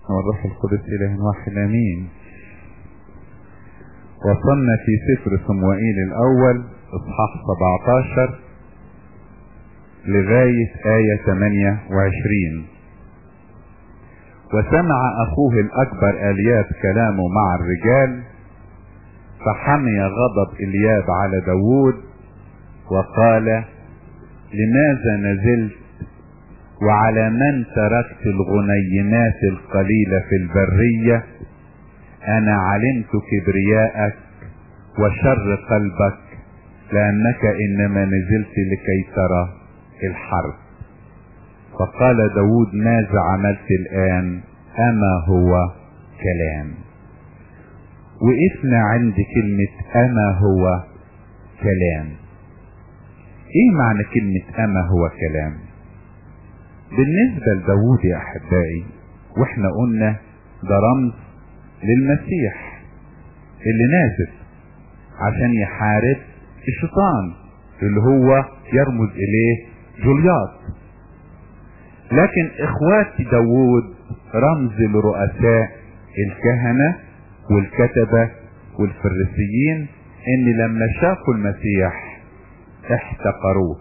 والروح القدس إله واحد آمين وصلنا في سفر صموئيل الأول إصحاح 17 لغاية آية 28 وسمع أخوه الأكبر ألياب كلامه مع الرجال فحمي غضب إلياب على داوود وقال لماذا نزلت وعلى من تركت الغنيمات القليلة في البرية أنا علمت كبرياءك وشر قلبك لأنك إنما نزلت لكي ترى الحرب فقال داود ماذا عملت الآن أما هو كلام وقفنا عند كلمة أما هو كلام ايه معنى كلمة أما هو كلام بالنسبة لداود يا أحبائي واحنا قلنا ده رمز للمسيح اللي نازل عشان يحارب الشيطان اللي هو يرمز إليه جولياط لكن اخوات داوود رمز لرؤساء الكهنة والكتبة والفريسيين ان لما شافوا المسيح احتقروه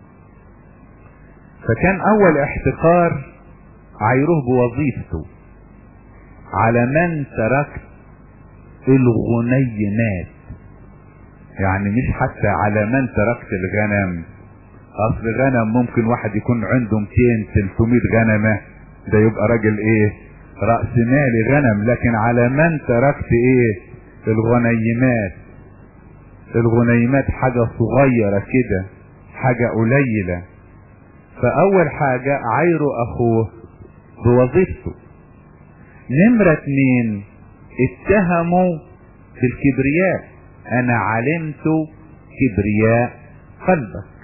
فكان اول احتقار عايروه بوظيفته على من تركت الغنيمات يعني مش حتى على من تركت الغنم اصل غنم ممكن واحد يكون عنده 200 300 غنمه ده يبقى راجل ايه رأس مالي غنم لكن على من تركت ايه الغنيمات الغنيمات حاجة صغيرة كده حاجة قليلة فاول حاجة عايروا اخوه بوظيفته نمرة اتنين اتهموا بالكبرياء انا علمت كبرياء قلبك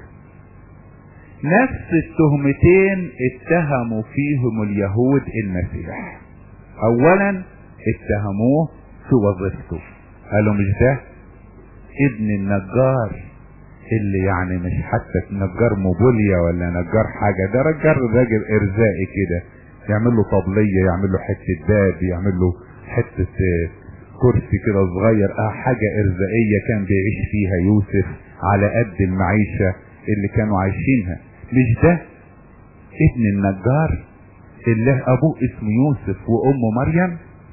نفس التهمتين اتهموا فيهم اليهود المسيح اولا اتهموه في وظيفته قالوا مش ده ابن النجار اللي يعني مش حتى نجار موبوليا ولا نجار حاجة ده رجال راجل ارزائي كده يعمل له طبلية يعمل له حتة باب يعمل له حتة كرسي كده صغير اه حاجة ارزائية كان بيعيش فيها يوسف على قد المعيشة اللي كانوا عايشينها مش ده ابن النجار اللي ابوه اسمه يوسف وامه مريم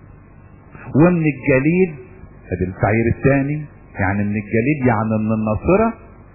ومن الجليل ادي التعير الثاني يعني من الجليل يعني من الناصرة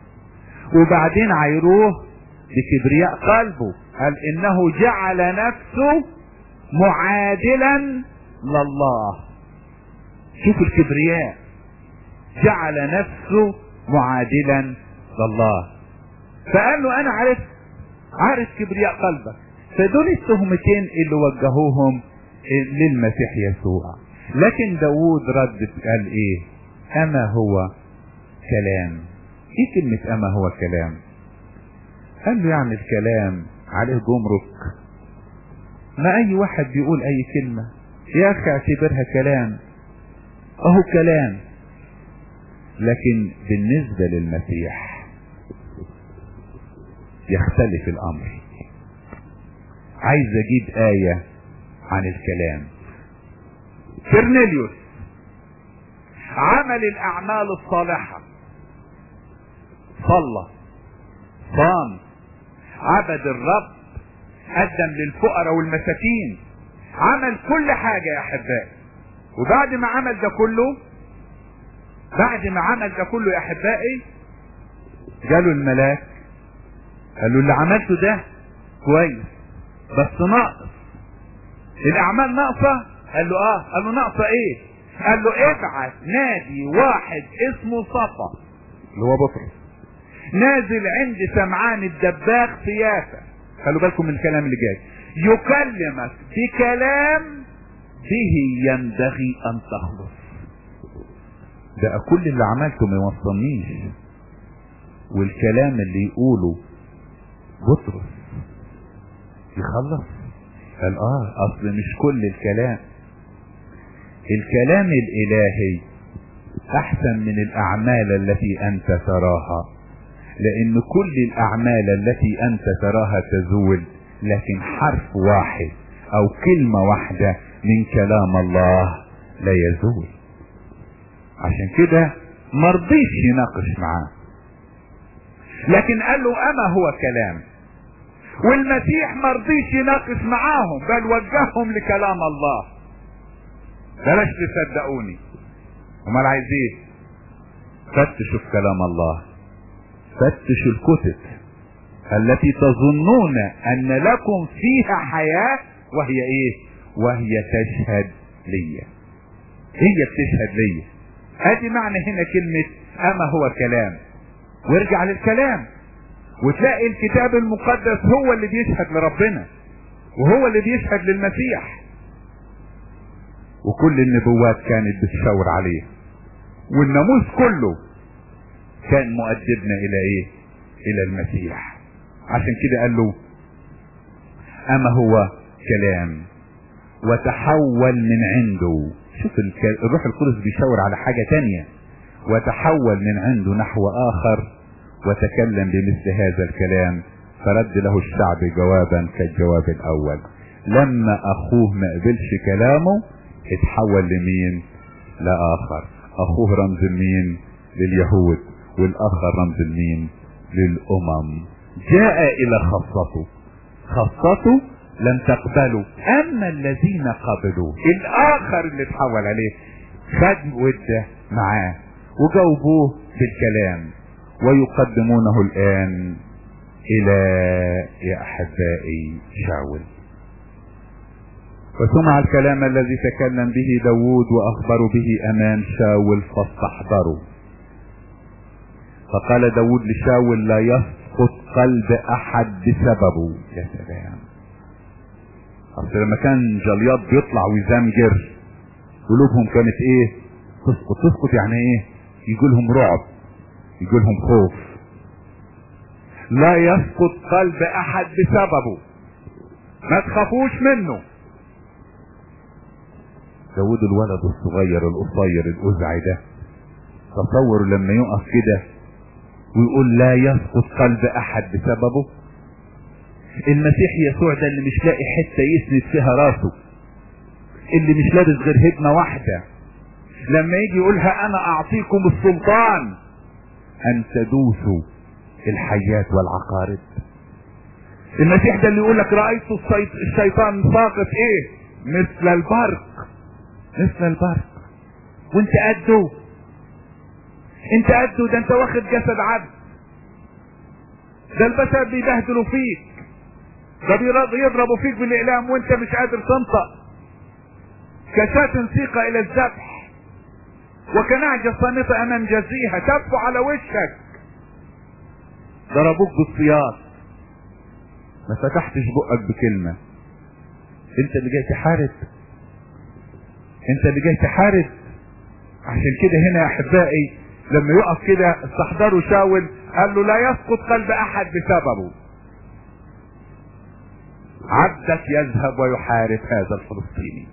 وبعدين عيروه بكبرياء قلبه قال انه جعل نفسه معادلا لله شوف الكبرياء جعل نفسه معادلا لله فقال له انا عرفت عارف كبرياء قلبك فدول التهمتين اللي وجهوهم للمسيح يسوع لكن داوود رد قال ايه اما هو كلام ايه كلمة اما هو كلام قال له يعني الكلام عليه جمرك ما اي واحد بيقول اي كلمة يا اخي اعتبرها كلام اهو كلام لكن بالنسبة للمسيح يختلف الامر عايز اجيب آية عن الكلام كرنيليوس عمل الاعمال الصالحة صلى صام عبد الرب قدم للفقراء والمساكين عمل كل حاجة يا احبائي وبعد ما عمل ده كله بعد ما عمل ده كله يا احبائي جاله الملاك قال له اللي عملته ده كويس بس ناقص الاعمال ناقصه قال له اه قال له ناقصه ايه قال له ابعت نادي واحد اسمه صفا اللي هو بطرس نازل عند سمعان الدباغ سياسه خلوا بالكم من الكلام اللي جاي يكلمك بكلام به ينبغي ان تخلص ده كل اللي عملته ما يوصلنيش والكلام اللي يقوله بطرس يخلص قال اه اصل مش كل الكلام الكلام الالهي احسن من الاعمال التي انت تراها لان كل الاعمال التي انت تراها تزول لكن حرف واحد او كلمة واحدة من كلام الله لا يزول عشان كده مرضيش يناقش معاه لكن قال له اما هو كلام والمسيح مرضيش يناقش معاهم بل وجههم لكلام الله بلاش تصدقوني امال عايز ايه فتشوا في كلام الله فتشوا الكتب التي تظنون ان لكم فيها حياة وهي ايه وهي تشهد لي هي بتشهد لي ادي معنى هنا كلمة اما هو كلام وارجع للكلام وتلاقي الكتاب المقدس هو اللي بيشهد لربنا وهو اللي بيشهد للمسيح وكل النبوات كانت بتشاور عليه والناموس كله كان مؤدبنا الى ايه الى المسيح عشان كده قال له اما هو كلام وتحول من عنده شوف الروح القدس بيشاور على حاجة تانية وتحول من عنده نحو اخر وتكلم بمثل هذا الكلام فرد له الشعب جوابا كالجواب الاول لما اخوه ما قبلش كلامه اتحول لمين لاخر اخوه رمز لمين لليهود والاخر رمز لمين للامم جاء الى خاصته خاصته لم تقبلوا اما الذين قبلوا الاخر اللي اتحول عليه خد وده معاه وجاوبوه بالكلام ويقدمونه الان الى يا احبائي شاول وسمع الكلام الذي تكلم به داود واخبروا به امام شاول فاستحضروا فقال داود لشاول لا يسقط قلب احد بسببه يا سلام اصل لما كان جلياط بيطلع ويزمجر قلوبهم كانت ايه تسقط تسقط يعني ايه يجي لهم رعب يجي لهم خوف لا يسقط قلب احد بسببه ما تخافوش منه داود الولد الصغير القصير الأزعي ده تصوروا لما يقف كده ويقول لا يسقط قلب احد بسببه المسيح يسوع ده اللي مش لاقي حتة يسند فيها راسه اللي مش لابس غير هدمة واحدة لما يجي يقولها انا اعطيكم السلطان ان تدوسوا الحيات والعقارب المسيح ده اللي يقول لك رأيت الشيطان ساقط ايه مثل البرق مثل البرق وانت قده انت قده ده انت واخد جسد عبد ده البشر بيبهدلوا فيك ده بيضربوا فيك بالاقلام وانت مش قادر تنطق كشاة سيقة الى الذبح وكنعجة صامتة امام جزيها تبكوا على وشك ضربوك بالسياط ما فتحتش بقك بكلمة انت اللي جاي تحارب انت اللي جاي تحارب عشان كده هنا يا احبائي لما يقف كده استحضروا شاول قال له لا يسقط قلب احد بسببه عبدك يذهب ويحارب هذا الفلسطيني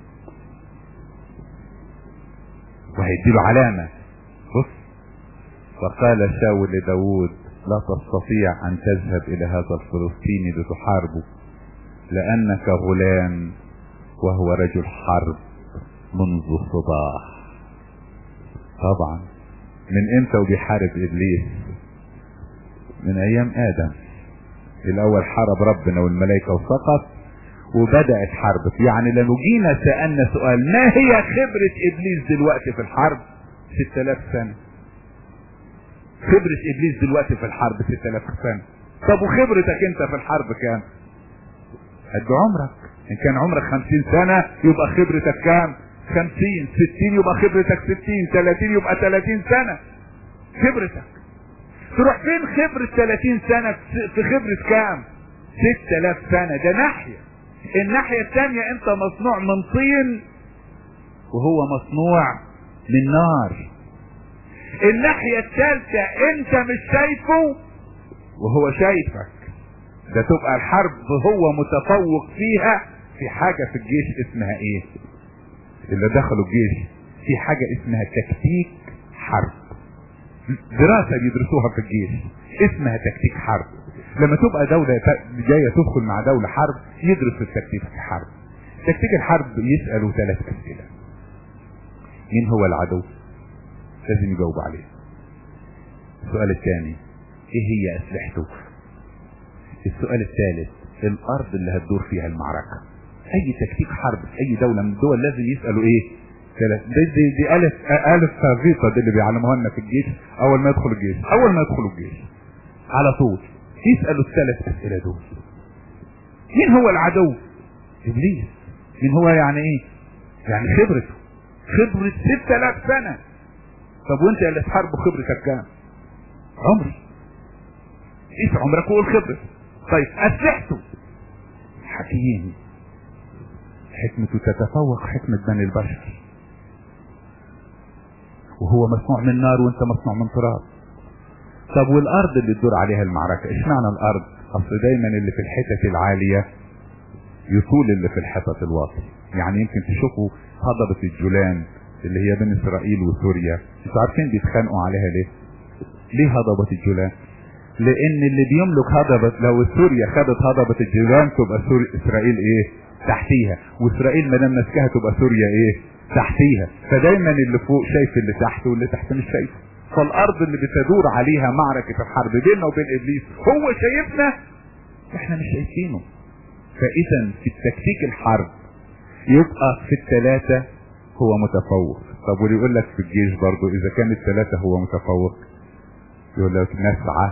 وهيديله علامة بص فقال شاول لداود لا تستطيع ان تذهب الى هذا الفلسطيني لتحاربه لانك غلام وهو رجل حرب منذ الصباح طبعا من امتى وبيحارب ابليس من ايام ادم الاول حارب ربنا والملائكه وسقط وبدات حرب يعني لو جينا سالنا سؤال ما هي خبره ابليس دلوقتي في الحرب 6000 سنه خبره ابليس دلوقتي في الحرب 6000 سنه طب وخبرتك انت في الحرب كام قد عمرك ان كان عمرك 50 سنه يبقى خبرتك كام 50 60 يبقى خبرتك 60 30 يبقى 30 سنة خبرتك تروح فين خبرة 30 سنة في خبرة كام 6000 سنة ده ناحية الناحية الثانية انت مصنوع من طين وهو مصنوع من نار الناحية الثالثة انت مش شايفه وهو شايفك ده تبقى الحرب هو متفوق فيها في حاجة في الجيش اسمها ايه اللي دخلوا الجيش في حاجة اسمها تكتيك حرب دراسة بيدرسوها في الجيش اسمها تكتيك حرب لما تبقى دولة جاية تدخل مع دولة حرب يدرس التكتيك حرب تكتيك الحرب يسألوا ثلاث أسئلة مين هو العدو لازم يجاوب عليه السؤال الثاني ايه هي اسلحته السؤال الثالث الارض اللي هتدور فيها المعركة اي تكتيك حرب في اي دولة من الدول لازم يسألوا ايه ثلاث دي, دي, دي الف الف فيطة دي اللي بيعلموها لنا في الجيش اول ما يدخل الجيش اول ما يدخلوا الجيش على طول يسألوا الثلاث اسئلة دول مين هو العدو ابليس مين هو يعني ايه يعني خبرته خبرة 6000 سنة طب وانت اللي تحاربه خبرتك كام عمري قيس عمرك وقول خبرة طيب اسلحته حكيم حكمته تتفوق حكمة بني البشر وهو مصنوع من نار وانت مصنوع من تراب طب والارض اللي تدور عليها المعركة اشمعنى الارض اصل دايما اللي في الحتت العالية يطول اللي في الحتت الواطية يعني يمكن تشوفوا هضبة الجولان اللي هي بين اسرائيل وسوريا انتوا عارفين بيتخانقوا عليها ليه ليه هضبة الجولان لان اللي بيملك هضبة لو سوريا خدت هضبة الجولان تبقى سوريا اسرائيل ايه تحتيها واسرائيل ما دام ماسكاها تبقى سوريا ايه تحتيها فدايما اللي فوق شايف اللي تحت واللي تحت مش شايف فالارض اللي بتدور عليها معركة الحرب بيننا وبين ابليس هو شايفنا واحنا مش شايفينه فاذا في التكتيك الحرب يبقى في الثلاثة هو متفوق طب واللي يقول لك في الجيش برضو اذا كان الثلاثة هو متفوق يقول لك نسعى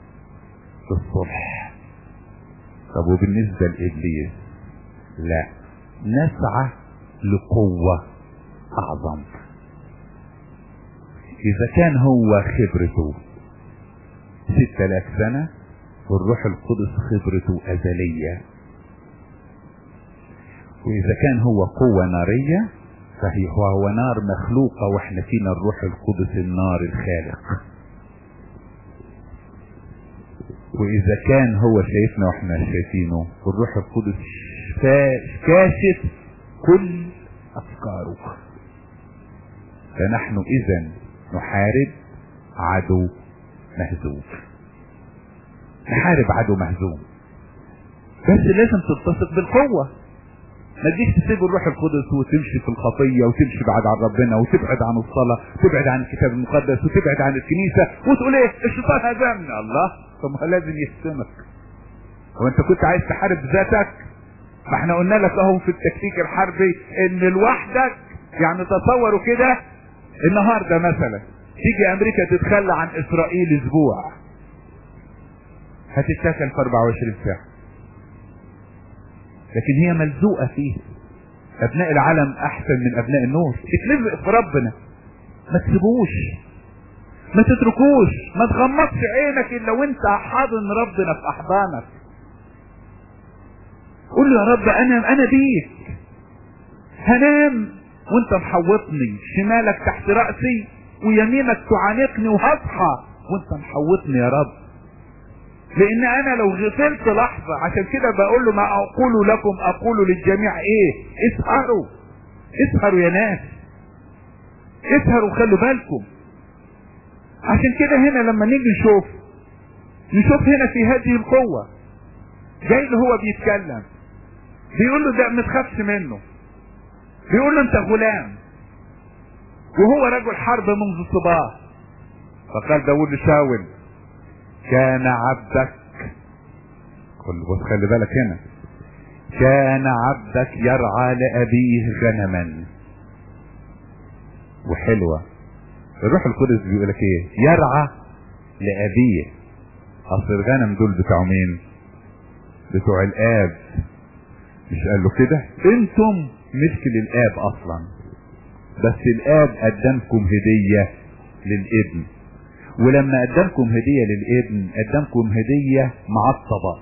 للصلح طب وبالنسبة لابليس لا نسعى لقوة اعظم اذا كان هو خبرته ستة آلاف سنة والروح القدس خبرته ازلية واذا كان هو قوة نارية فهي هو نار مخلوقة واحنا فينا الروح القدس النار الخالق واذا كان هو شايفنا واحنا شايفينه الروح القدس كاشف كل افكاره فنحن اذا نحارب عدو مهزوم نحارب عدو مهزوم بس لازم تلتصق بالقوة ما تجيش تسيب الروح القدس وتمشي في الخطية وتمشي بعد عن ربنا وتبعد عن الصلاة وتبعد عن الكتاب المقدس وتبعد عن الكنيسة وتقول ايه الشيطان هزمنا الله طب ما لازم يهزمك هو انت كنت عايز تحارب ذاتك ما احنا قلنا لك اهو في التكتيك الحربي ان لوحدك يعني تصوروا كده النهاردة مثلا تيجي امريكا تتخلى عن اسرائيل اسبوع هتتكل في 24 ساعة لكن هي ملزوقة فيه ابناء العالم احسن من ابناء النور اتلزق في ربنا ما تسيبوش ما تتركوش ما تغمضش عينك الا وانت حاضن ربنا في احضانك قول له يا رب انا انا بيك هنام وانت محوطني شمالك تحت رأسي ويمينك تعانقني وهصحى وانت محوطني يا رب لان انا لو غفلت لحظة عشان كده بقول له ما اقول لكم اقول للجميع ايه اسهروا اسهروا يا ناس اسهروا خلوا بالكم عشان كده هنا لما نيجي نشوف نشوف هنا في هذه القوة جاي اللي هو بيتكلم بيقول له ده ما تخافش منه بيقول له انت غلام وهو رجل حرب منذ الصباح فقال داود لشاول كان عبدك كل بص خلي بالك هنا كان عبدك يرعى لأبيه غنما وحلوة الروح القدس بيقول لك ايه يرعى لأبيه اصل الغنم دول بتوع مين بتوع الاب مش قال له كده انتم ملك للاب اصلا بس الاب قدمكم هدية للابن ولما قدمكم هدية للابن قدمكم هدية معصبة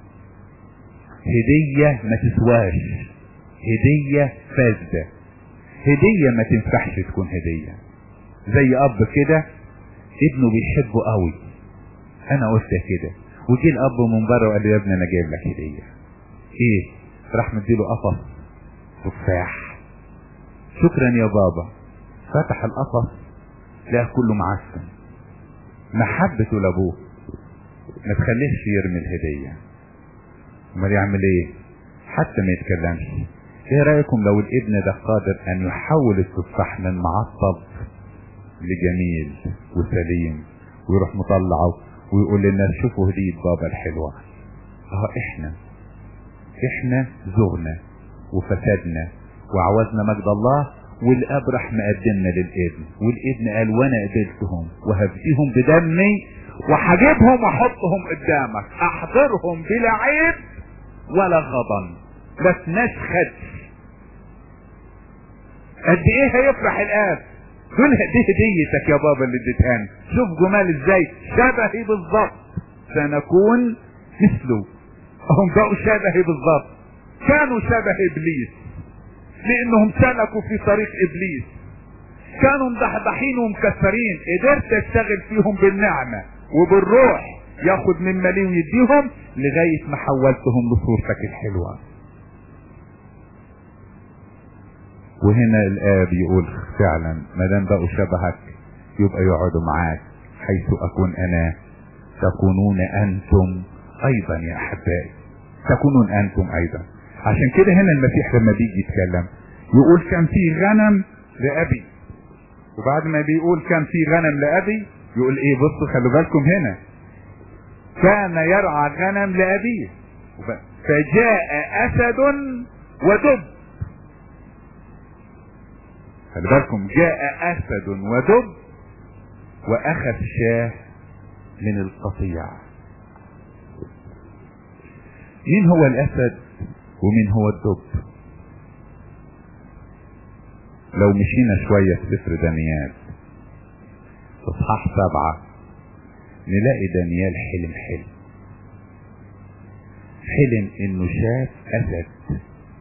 هدية ما تسواش هدية فاسدة هدية ما تنفعش تكون هدية زي اب كده ابنه بيحبه قوي انا قلت كده وجي الاب من بره وقال له يا ابني انا جايب لك هدية ايه راح مديله قفص تفاح شكرا يا بابا فتح القفص لقى كله معسل محبته لابوه ما تخليش يرمي الهدية امال يعمل ايه حتى ما يتكلمش ايه رأيكم لو الابن ده قادر ان يحول التفاح من معصب لجميل وسليم ويروح مطلعه ويقول للناس شوفوا هدية بابا الحلوة اه احنا احنا زغنا وفسدنا وعوزنا مجد الله والاب راح مقدمنا للابن والابن قال وانا قبلتهم وهفديهم بدمي وهجيبهم واحطهم قدامك احضرهم بلا عيب ولا غضن بس نشخد قد ايه هيفرح الاب دول دي هديتك يا بابا اللي اديتهاني شوف جمال ازاي شبهي بالظبط سنكون مثله هم بقوا شبهي بالظبط كانوا شبه ابليس لانهم سلكوا في طريق ابليس كانوا مدحدحين ومكسرين قدرت اشتغل فيهم بالنعمة وبالروح ياخد من مالي ويديهم لغاية ما حولتهم لصورتك الحلوة وهنا الآب يقول فعلا ما دام بقوا شبهك يبقى يقعدوا معاك حيث أكون أنا تكونون أنتم أيضا يا أحبائي تكونون أنتم أيضا عشان كده هنا المسيح لما بيجي يتكلم يقول كان في غنم لأبي وبعد ما بيقول كان في غنم لأبي يقول ايه بصوا خلوا بالكم هنا كان يرعى غنم لأبيه فجاء أسد ودب خلي بالكم جاء أسد ودب وأخذ شاه من القطيع مين هو الأسد ومين هو الدب لو مشينا شوية في سفر دانيال اصحاح سبعة نلاقي دانيال حلم حلم حلم انه شاف اسد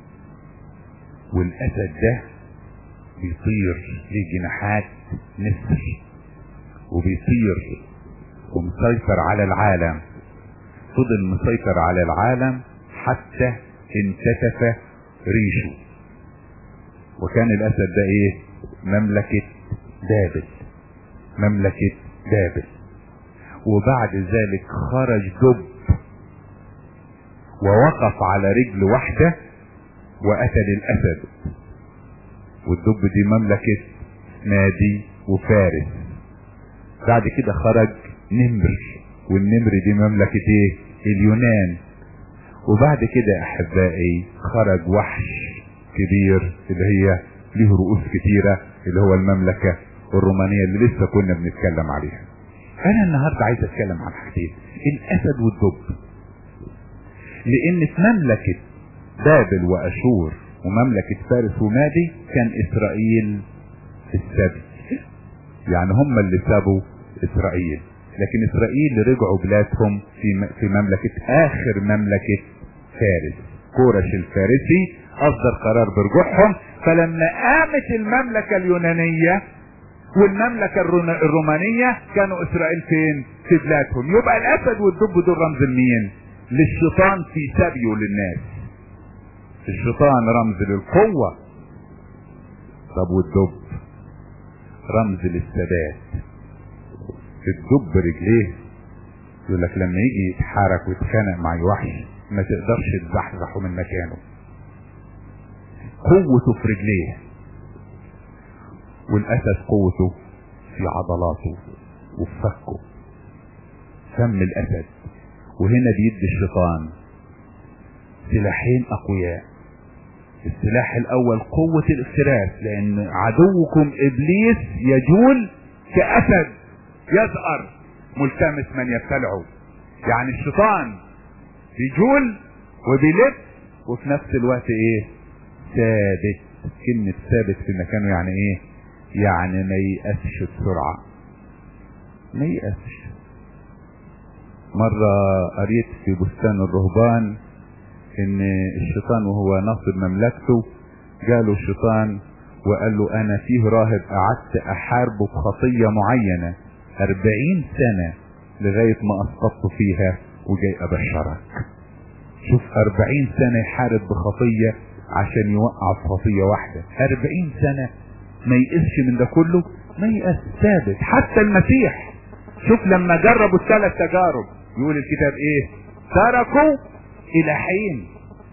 والاسد ده بيطير ليه جناحات نسر وبيطير ومسيطر على العالم فضل مسيطر على العالم حتى انكتف ريشه وكان الاسد ده ايه مملكة بابل مملكة بابل وبعد ذلك خرج دب ووقف على رجل واحدة وقتل الاسد والدب دي مملكة نادي وفارس بعد كده خرج نمر والنمر دي مملكة ايه اليونان وبعد كده احبائي خرج وحش كبير اللي هي له رؤوس كتيرة اللي هو المملكة الرومانية اللي لسه كنا بنتكلم عليها انا النهاردة عايز اتكلم عن حاجتين الاسد والدب لان في مملكة بابل واشور ومملكة فارس ومادي كان اسرائيل في السبي يعني هم اللي سابوا اسرائيل لكن اسرائيل رجعوا بلادهم في في مملكة اخر مملكة فارس كورش الفارسي اصدر قرار برجوعهم فلما قامت المملكة اليونانية والمملكة الرومانية كانوا اسرائيل فين في بلادهم يبقى الاسد والدب دول رمز لمين للشيطان في سبيه للناس الشيطان رمز للقوة طب والدب رمز للثبات الدب رجليه يقول لك لما يجي يتحرك ويتخانق مع وحش ما تقدرش تزحزحه من مكانه قوته في رجليه والاسد قوته في عضلاته وفي فكه فم الاسد وهنا بيدي الشيطان سلاحين اقوياء السلاح الاول قوة الافتراس لان عدوكم ابليس يجول كاسد يزأر ملتمس من يبتلعه يعني الشيطان بيجول وبيلف وفي نفس الوقت ايه ثابت كلمة ثابت في مكانه يعني ايه يعني ما ييأسش بسرعة ما ييأسش مرة قريت في بستان الرهبان ان الشيطان وهو ناصب مملكته جاله الشيطان وقال له انا فيه راهب قعدت احاربه بخطية معينة اربعين سنة لغاية ما اسقطت فيها وجاي ابشرك شوف اربعين سنة يحارب بخطية عشان يوقع في خطية واحدة اربعين سنة ما يقسش من ده كله ما يقس ثابت حتى المسيح شوف لما جربوا الثلاث تجارب يقول الكتاب ايه تركوا الى حين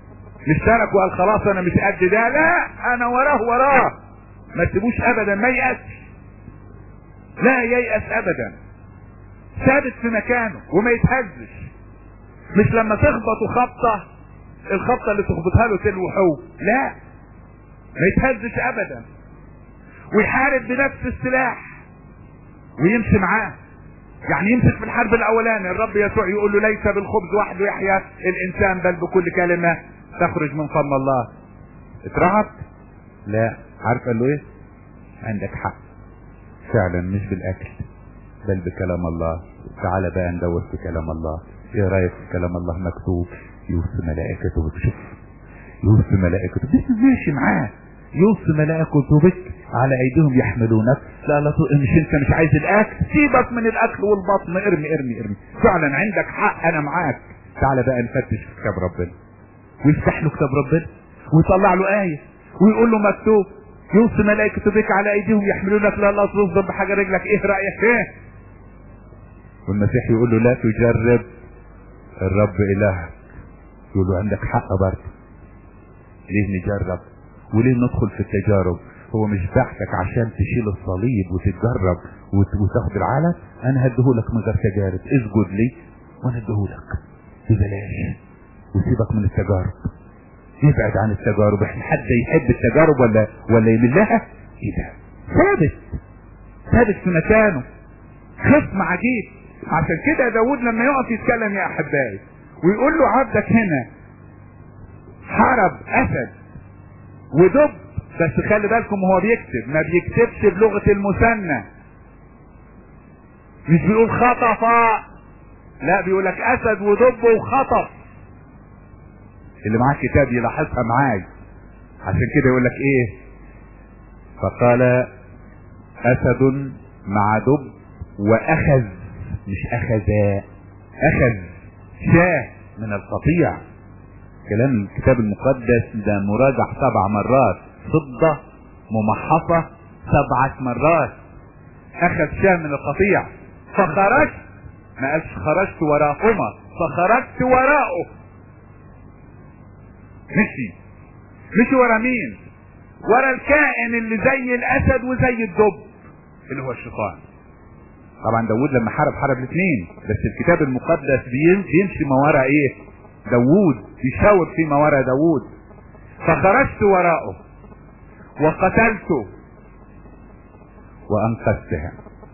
مش ترك وقال خلاص انا مش قد ده لا انا وراه وراه ما تسيبوش ابدا ما ييأسش لا ييأس ابدا ثابت في مكانه وما يتهزش مش لما تخبطوا خبطة الخبطة اللي تخبطها له تلو حو لا ما يتهزش ابدا ويحارب بنفس السلاح ويمشي معاه يعني يمسك في الحرب الاولاني الرب يسوع يقول له ليس بالخبز وحده يحيا الانسان بل بكل كلمة تخرج من فم الله اترعب لا عارف قال له ايه عندك حق فعلا مش بالاكل بل بكلام الله تعالى بقى ندور في كلام الله ايه رايك في كلام الله مكتوب يوصي ملائكته بتشوف يوصي ملائكته بس ماشي معاه يوصي ملائكته بك على ايديهم يحملونك لا لا تق- مش انت مش عايز الاكل سيبك من الاكل والبطن ارمي ارمي ارمي فعلا عندك حق انا معاك تعالى بقى نفتش في كتاب ربنا ويفتح له كتاب ربنا ويطلع له آية ويقول له مكتوب يوصي ملائكته بك على ايديهم يحملونك لا لا تصدر بحاجة رجلك ايه رأيك ايه والمسيح يقول له لا تجرب الرب الهك يقول له عندك حق برضه ليه نجرب وليه ندخل في التجارب هو مش بعتك عشان تشيل الصليب وتتجرب وت- وتاخد العالم انا هديهولك من غير تجارب اسجد لي وانا اديهولك ببلاش وسيبك من التجارب يبعد عن التجارب احنا حد يحب التجارب ولا ولا يملها ايه ده ثابت ثابت في مكانه خصم عجيب عشان كده داود لما يقف يتكلم يا احبائي ويقول له عبدك هنا حرب اسد ودب بس خلي بالكم هو بيكتب ما بيكتبش بلغة المثنى مش بيقول خطف لا بيقول لك اسد ودب وخطف اللي معاه كتاب يلاحظها معاي عشان كده يقول لك ايه فقال اسد مع دب واخذ مش اخذا اخذ شاه من القطيع كلام الكتاب المقدس ده مراجع سبع مرات فضة ممحصة سبعة مرات اخذ شاه من القطيع فخرجت ما قالش خرجت وراهما فخرجت وراءه مشي مشي ورا مين ورا الكائن اللي زي الاسد وزي الدب اللي هو الشيطان طبعا داود لما حارب حارب الاثنين بس الكتاب المقدس بين- بيمشي ما ورا ايه داود يشاور في ما ورا داود فخرجت وراءه وقتلته وانقذتها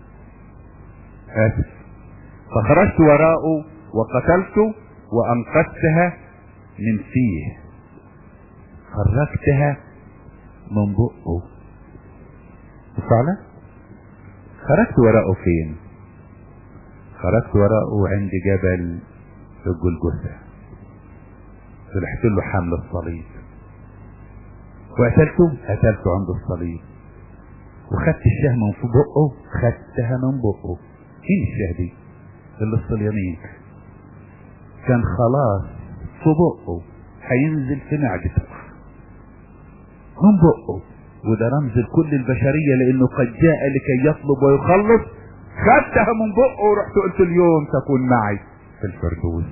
اسف فخرجت وراءه وقتلته وانقذتها من فيه خرجتها من بقه فعلا خرجت وراءه فين خرجت وراءه عند جبل الجلجثة طلعت له حمل الصليب وقتلته قتلته عند الصليب وخدت الشاه من في بقه خدتها من بقه ايه الشاه دي اللي الصليانين كان خلاص في بقه هينزل في معدته من بقه وده رمز لكل البشرية لانه قد جاء لكي يطلب ويخلص خدتها من بقه ورحت قلت اليوم تكون معي في الفردوس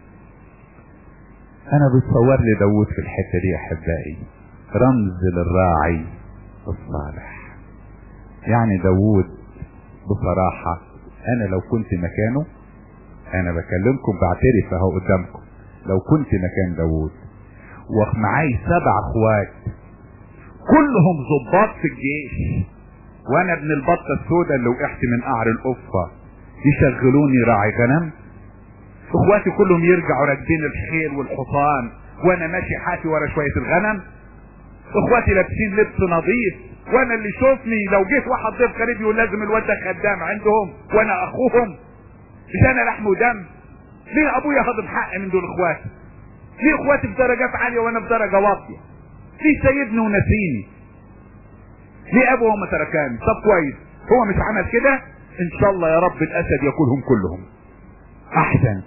انا بتصور لي داود في الحتة دي يا احبائي رمز للراعي الصالح يعني داود بصراحة انا لو كنت مكانه انا بكلمكم بعترف اهو قدامكم لو كنت مكان داود ومعاي سبع اخوات كلهم ضباط في الجيش وانا ابن البطه السوداء اللي وقعت من قعر القفه يشغلوني راعي غنم اخواتي كلهم يرجعوا راكبين الخيل والحصان وانا ماشي حافي ورا شويه الغنم اخواتي لابسين لبس نظيف وانا اللي يشوفني لو جيت واحد ضيف غريب يقول لازم الواد ده خدام عندهم وانا اخوهم مش انا لحم ودم ليه ابويا هضم حق من دول اخواتي ليه اخواتي في درجات عاليه وانا في درجه واطيه ليه سيبني ونسيني ليه ابوه ما تركاني طب كويس هو مش عمل كده ان شاء الله يا رب الاسد ياكلهم كلهم احسن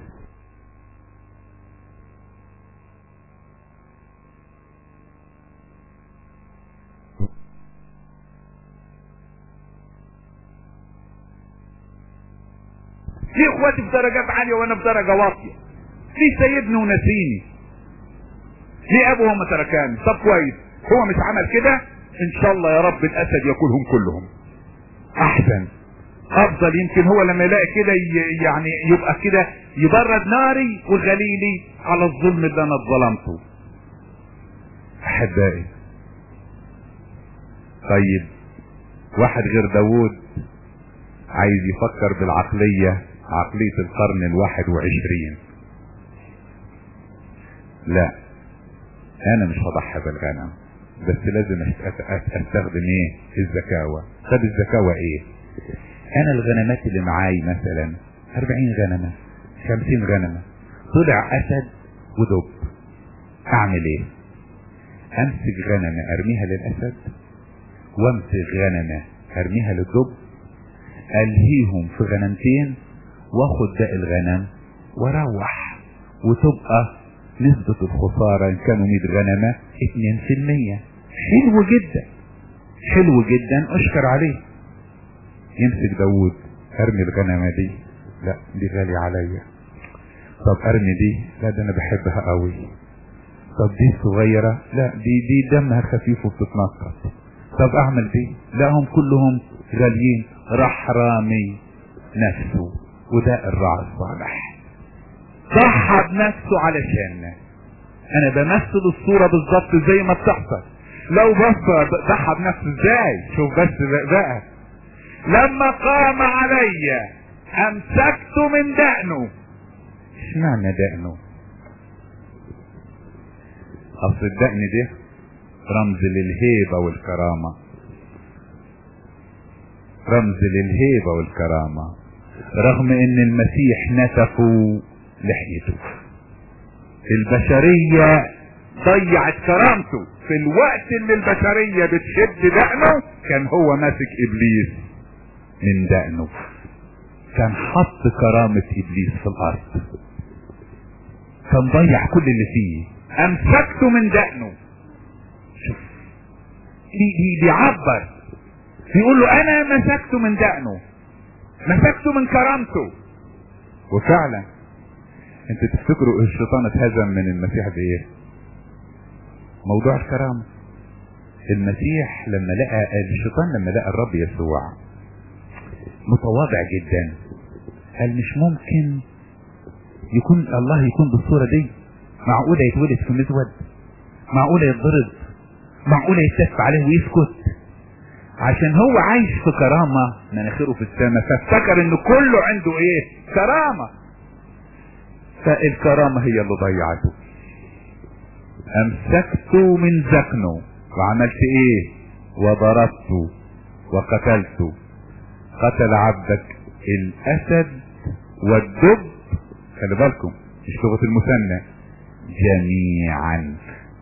ليه اخواتي في درجات عاليه وانا في درجه واطيه ليه سيبني ونسيني ليه ابوه ما تركاني طب كويس هو مش عمل كده ان شاء الله يا رب الاسد ياكلهم كلهم احسن افضل يمكن هو لما يلاقي كده ي- يعني يبقى كده يبرد ناري وغليلي على الظلم اللي انا اتظلمته احبائي طيب واحد غير داوود عايز يفكر بالعقلية عقلية القرن الواحد وعشرين لا انا مش هضحي بالغنم بس لازم أست- أست- استخدم ايه الزكاوة طب الزكاوة ايه انا الغنمات اللي معاي مثلا اربعين غنمة خمسين غنمة طلع اسد ودب اعمل ايه امسك غنمة ارميها للاسد وامسك غنمة ارميها للدب الهيهم في غنمتين واخد باقي الغنم واروح وتبقى نسبة الخسارة ان كانوا 100 غنمة 2% حلو جدا حلو جدا اشكر عليه يمسك داوود ارمي الغنمة دي لا دي غالية عليا طب ارمي دي لا ده انا بحبها قوي طب دي صغيرة لا دي دي دمها خفيف وبتتنطط طب اعمل دي لا هم كلهم غاليين راح رامي نفسه وده الراعي الصالح ضحى بنفسه علشان انا بمثل الصورة بالظبط زي ما بتحصل لو بص ضحى بنفسه ازاي شوف بس بقى لما قام علي امسكت من دقنه اشمعنى دقنه اصل الدقن ده رمز للهيبة والكرامة رمز للهيبة والكرامة رغم ان المسيح نتفوا لحيته البشرية ضيعت كرامته في الوقت اللي البشرية بتشد دقنه كان هو ماسك ابليس من دقنه كان حط كرامة ابليس في الارض كان ضيع كل اللي فيه امسكته من دقنه شوف دي دي بيعبر بيقول له انا مسكته من دقنه مسكته من كرامته وفعلا انت تفتكروا الشيطان اتهزم من المسيح بايه موضوع الكرامة المسيح لما لقى الشيطان لما لقى الرب يسوع متواضع جدا قال مش ممكن يكون الله يكون بالصورة دي معقولة يتولد في مزود معقولة يتضرب معقولة يتف عليه ويسكت عشان هو عايش في كرامة مناخيره في السماء فافتكر ان كله عنده ايه كرامة فالكرامة هي اللي ضيعته امسكته من ذقنه وعملت ايه وضربته وقتلته قتل عبدك الاسد والدب خلي بالكم مش لغة المثنى جميعا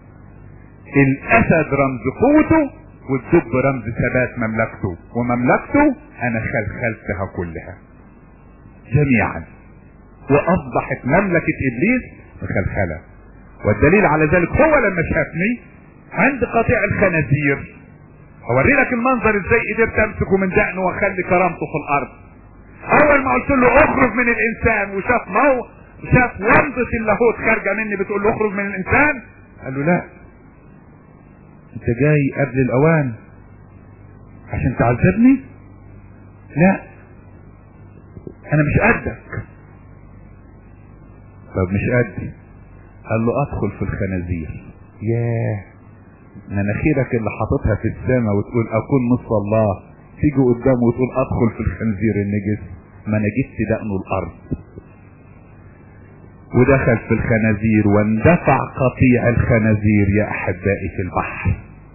الاسد رمز قوته والدب رمز ثبات مملكته ومملكته انا خلخلتها كلها جميعا واصبحت مملكة ابليس مخلخلة والدليل على ذلك هو لما شافني عند قطيع الخنازير اوري لك المنظر ازاي قدرت امسكه من دقنه واخلي كرامته في الارض اول ما قلت له اخرج من الانسان وشاف مو شاف ومضة اللاهوت خارجة مني بتقول له اخرج من الانسان قال له لا انت جاي قبل الاوان عشان تعذبني لا انا مش قدك طب مش قدي قال له ادخل في الخنازير ياه مناخيرك اللي حاططها في السماء وتقول اكون نصف الله تيجي قدامه وتقول ادخل في الخنزير النجس ما انا جبت دقنه الارض ودخل في الخنازير واندفع قطيع الخنازير يا احبائي في البحر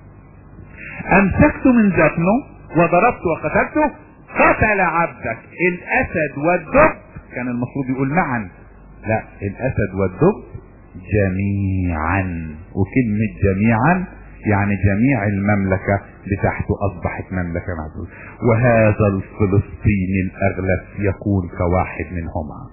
امسكت من ذقنه وضربت وقتلته قتل عبدك الاسد والدب كان المفروض يقول معا لا الاسد والدب جميعا وكلمة جميعا يعني جميع المملكة بتاعته اصبحت مملكة معدودة وهذا الفلسطيني الاغلب يكون كواحد منهما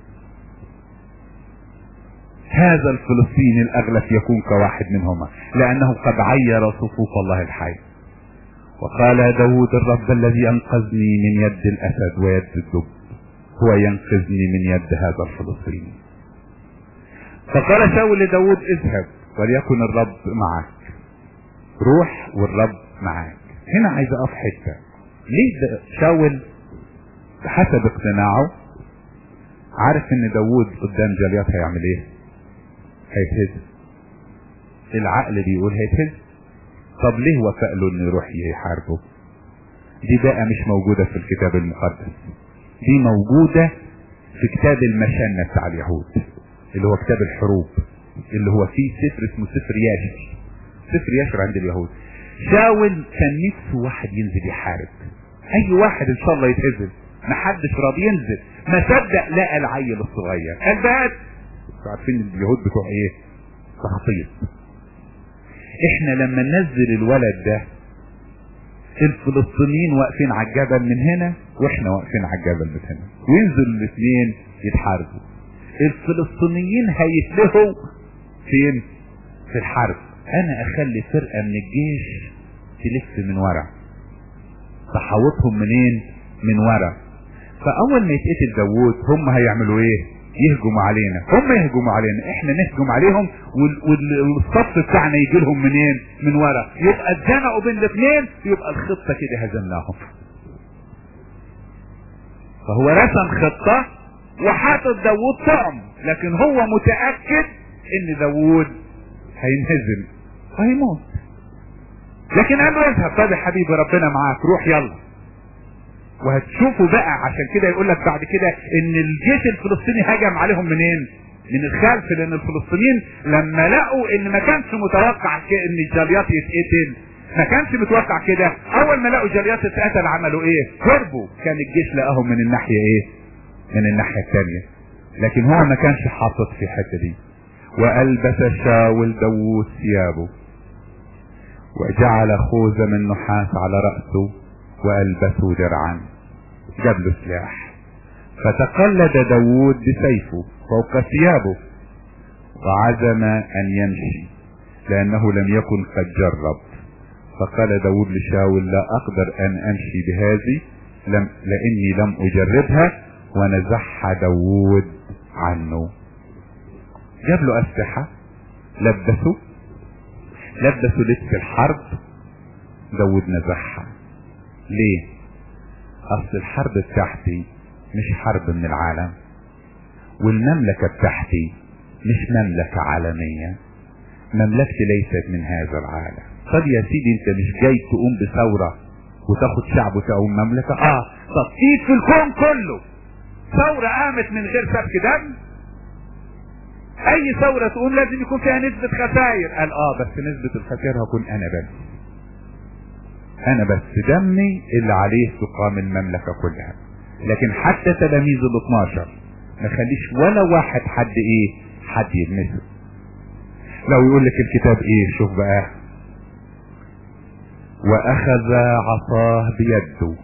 هذا الفلسطيني الاغلب يكون كواحد منهما لانه قد عير صفوف الله الحي وقال داود الرب الذي انقذني من يد الاسد ويد الدب هو ينقذني من يد هذا الفلسطيني فقال شاول لداود اذهب وليكن الرب معك روح والرب معك هنا عايز اقف حته ليه ده شاول بحسب اقتناعه عارف ان داوود قدام جليات هيعمل ايه هيتهز العقل بيقول هيتهز طب ليه وفق له انه يروح يحاربه دي بقى مش موجودة في الكتاب المقدس دي موجودة في كتاب المشنة بتاع اليهود اللي هو كتاب الحروب اللي هو فيه سفر اسمه سفر ياشر سفر ياشر عند اليهود شاول كان نفسه واحد ينزل يحارب اي واحد ان شاء الله يتهزم محدش راضي ينزل ما صدق لقى العيل الصغير قال بس عارفين اليهود بتوع ايه تخطيط احنا لما ننزل الولد ده الفلسطينيين واقفين على الجبل من هنا واحنا واقفين على الجبل من هنا وينزلوا الاثنين يتحاربوا الفلسطينيين هيتلهوا فين في الحرب انا اخلي فرقة من الجيش تلف من ورا تحوطهم منين من ورا فاول ما يتقتل داوود هم هيعملوا ايه يهجموا علينا هم يهجموا علينا احنا نهجم عليهم وال- وال- والصف بتاعنا يجي لهم منين من ورا يبقى اتزنقوا بين الاثنين يبقى الخطه كده هزمناهم فهو رسم خطه وحاطط داوود طعم لكن هو متاكد ان داوود هينهزم وهيموت لكن قال له اذهب طب يا حبيبي ربنا معاك روح يلا وهتشوفوا بقى عشان كده يقول لك بعد كده ان الجيش الفلسطيني هجم عليهم منين من الخلف لان الفلسطينيين لما لقوا ان ما كانش متوقع ك- ان الجاليات يتقتل ما كانش متوقع كده اول ما لقوا جاليات اتقتل عملوا ايه هربوا كان الجيش لقاهم من الناحيه ايه من الناحيه الثانيه لكن هو ما كانش حاطط في الحته دي والبس شاول داوود ثيابه وجعل خوذة من نحاس على رأسه وألبسه درعا جاب له سلاح فتقلد داوود بسيفه فوق ثيابه وعزم أن يمشي لأنه لم يكن قد جرب فقال داود لشاول لا أقدر أن أمشي بهذه لم لأني لم أجربها ونزعها داود عنه جاب له أسلحة لبسه لبسوا لبس الحرب داود نزعها ليه اصل الحرب بتاعتي مش حرب من العالم والمملكة بتاعتي مش مملكة عالمية مملكتي ليست من هذا العالم طب يا سيدي انت مش جاي تقوم بثورة وتاخد شعب وتقوم مملكة اه طب في في الكون كله ثورة قامت من غير سفك دم اي ثورة تقوم لازم يكون فيها نسبة خسائر قال اه بس نسبة الخسائر هكون انا بس انا بس دمي اللي عليه تقام المملكة كلها لكن حتى تلاميذ ال 12 ما خليش ولا واحد حد ايه حد يلمسه لو يقول لك الكتاب ايه شوف بقى واخذ عصاه بيده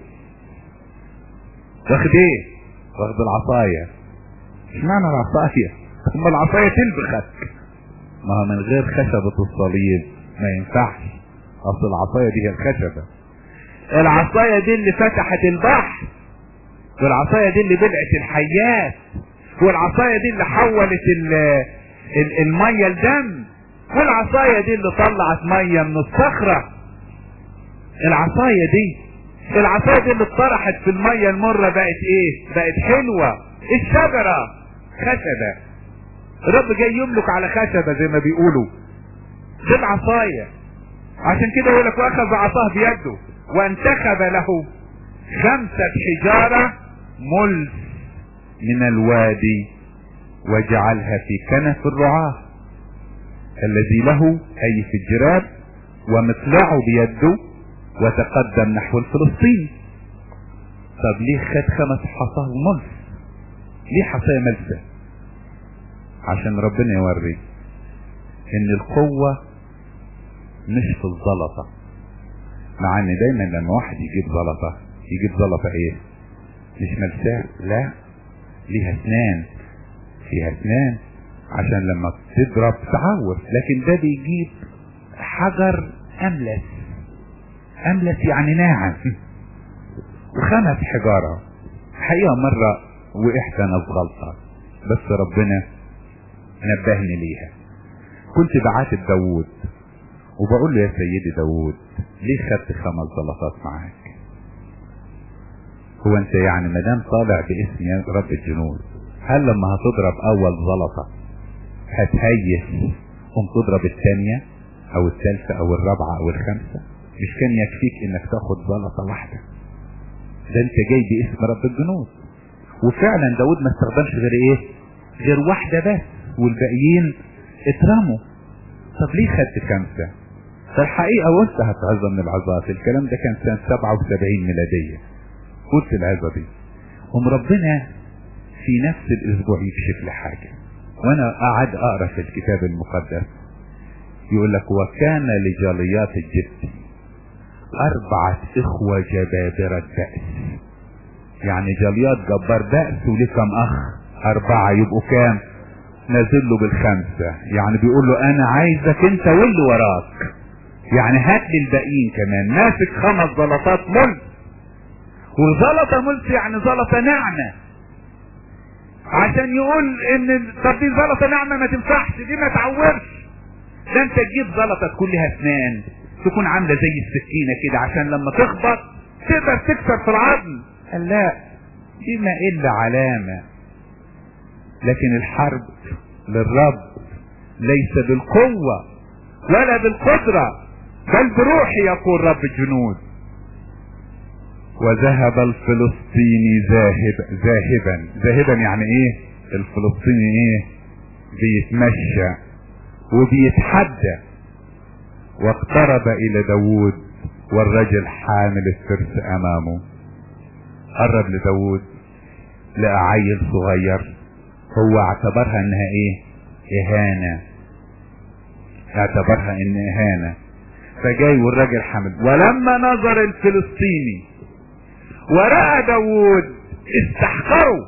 واخد ايه واخد العصاية اشمعنى العصاية ثم العصاية تلبخك ما هو من غير خشبة الصليب ما ينفعش اصل العصاية دي هي الخشبة العصاية دي اللي فتحت البحر والعصاية دي اللي بلعت الحيات والعصاية دي اللي حولت ال ال المية لدم والعصاية دي اللي طلعت مية من الصخرة العصاية دي العصاية دي اللي اتطرحت في المية المرة بقت ايه بقت حلوة الشجرة خشبة الرب جاي يملك على خشبة زي ما بيقولوا دي العصاية عشان كده يقول لك واخذ عصاه بيده وانتخب له خمسة حجارة ملس من الوادي وجعلها في كنف الرعاة الذي له اي في الجراب ومطلعه بيده وتقدم نحو الفلسطين طب ليه خد خمس حصاه ملس ليه حصاية ملسة عشان ربنا يوري ان القوة مش في الزلطة مع ان دايما لما واحد يجيب زلطة يجيب زلطة ايه مش ملساء لا ليها اسنان فيها اسنان عشان لما تضرب تعور لكن ده بيجيب حجر املس املس يعني ناعم وخمس حجارة حقيقة مرة وقعت انا في غلطة بس ربنا نبهني ليها كنت بعاتب داوود وبقول له يا سيدي داوود ليه خدت خمس زلطات معاك هو انت يعني ما دام طالع باسم يا رب الجنود هل لما هتضرب اول زلطة هتهيس قوم تضرب الثانية او الثالثة او الرابعة او الخامسة مش كان يكفيك انك تاخد زلطة واحدة ده انت جاي باسم رب الجنود وفعلا داود ما استخدمش غير ايه غير واحدة بس والباقيين اترموا طب ليه خدت خمسة فالحقيقة وانت هتعظة من العظات الكلام ده كان سنة 77 ميلادية قلت العظة دي قوم ربنا في نفس الاسبوع يكشف لي حاجة وانا قاعد اقرا في الكتاب المقدس يقول لك وكان لجاليات الجبت اربعة اخوة جبابرة بأس يعني جاليات جبار بأس وليه كم اخ اربعة يبقوا كام نازل له بالخمسة يعني بيقول له انا عايزك انت واللي وراك يعني هات لي الباقيين كمان ماسك خمس زلطات ملك وزلطة ملك يعني زلطة ناعمة عشان يقول ان طب دي زلطة ناعمة ما تنفعش دي ما تعورش ده انت تجيب زلطة تكون لها اسنان تكون عاملة زي السكينة كده عشان لما تخبط تقدر تكسر في العظم قال لا دي ما الا علامة لكن الحرب للرب ليس بالقوة ولا بالقدرة بل بروحي يقول رب الجنود وذهب الفلسطيني ذاهب ذاهبا ذاهبا يعني ايه الفلسطيني ايه بيتمشى وبيتحدى واقترب الى داوود والرجل حامل الترس امامه قرب لداوود لقى عيل صغير هو اعتبرها انها ايه اهانة اعتبرها ان اهانة فجاي والراجل حامل ولما نظر الفلسطيني ورأى داوود استحقروا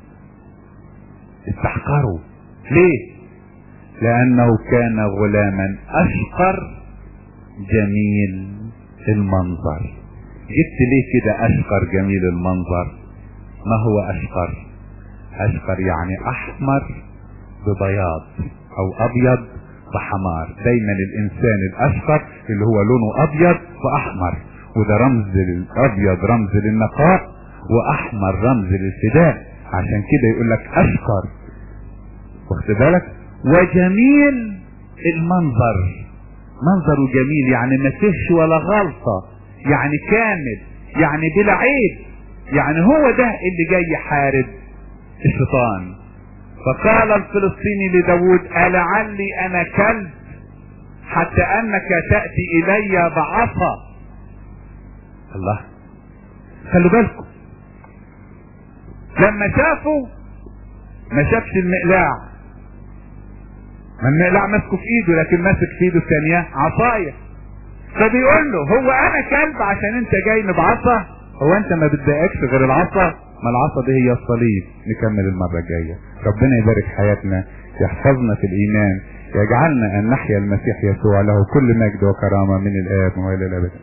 استحقروا ليه لانه كان غلاما اشقر جميل المنظر جبت ليه كده اشقر جميل المنظر ما هو اشقر اشقر يعني احمر ببياض او ابيض بحمار دايما الانسان الاشقر اللي هو لونه ابيض واحمر وده رمز للابيض رمز للنقاء واحمر رمز للفداء عشان كده يقول لك اشقر واخد بالك وجميل المنظر منظره جميل يعني ما فيش ولا غلطة يعني كامل يعني بلا عيب يعني هو ده اللي جاي يحارب الشيطان فقال الفلسطيني لداود ألعلي أنا كلب حتى أنك تأتي إلي بعصا الله خلوا بالكم لما شافوا ما شافش المقلاع ما المقلاع ماسكه في ايده لكن ماسك في ايده الثانية عصاية فبيقول له هو انا كلب عشان انت جاي بعصا هو انت ما بتضايقكش غير العصا ما العصا دي هي الصليب نكمل المرة الجاية ربنا يبارك حياتنا يحفظنا في الايمان يجعلنا ان نحيا المسيح يسوع له كل مجد وكرامة من الاب والى الابد